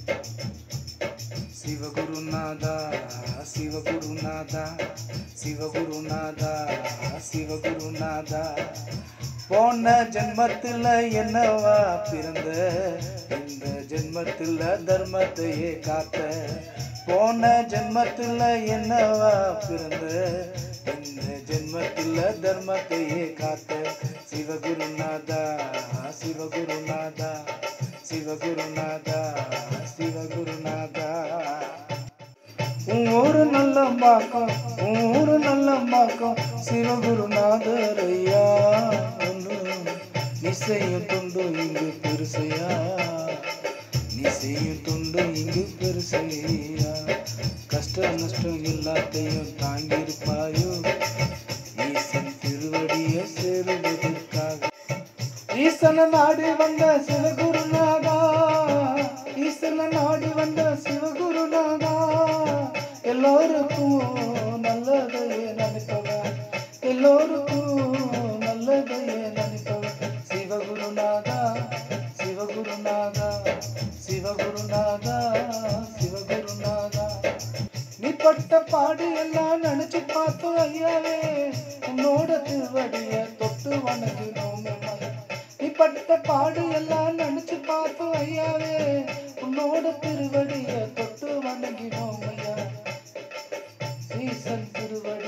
சிவகுருநாதா சிவகுருநாதா சிவகுருநாதா சிவகுருநாதா போன ஜென்மத்தில் என்னவா பிறந்த இந்த ஜென்மத்தில் தர்மத்தையே காத்த போன ஜென்மத்தில் என்னவா பிறந்த இந்த ஜென்மத்தில் தர்மத்தையே காத்த சிவகுருநாதா சிவகுருநாதா சிவகுருநாதா சிவகுருநாதா உன் ஊரு நல்லம்பாக்கம் உன் ஊரு நல்லம்பாக்கம் சிவகுருநாதர் ஐயா ஒன்று நீ செய்யும் தொண்டு இங்கு பெருசையா நீ செய்யும் தொண்டு இங்கு பெருசையா கஷ்ட நஷ்டம் எல்லாத்தையும் தாங்கியிருப்பாயோ ஈசன் திருவடியை சேருவதற்காக ஈசன நாடி வந்த சிவகுருநாதா ஈசன நாடி வந்த சிவகுருநாதா எல்லோருக்கும் நல்லதையே நினைப்பவன் எல்லோருக்கும் நல்லதையே நினைப்பவன் சிவகுருநாதா சிவகுருநாதா சிவகுருநாதா சிவகுருநாதா நீ பட்ட பாடு எல்லாம் நினைச்சு பார்த்தோம் ஐயாவே உன்னோட திருவடிய தொட்டு வணங்கினோம் நீ பட்ட பாடு எல்லாம் நினைச்சு பார்த்தோம் ஐயாவே உன்னோட திருவடிய தொட்டு வணங்கினோம் ஐயா ஈசன் திருவடி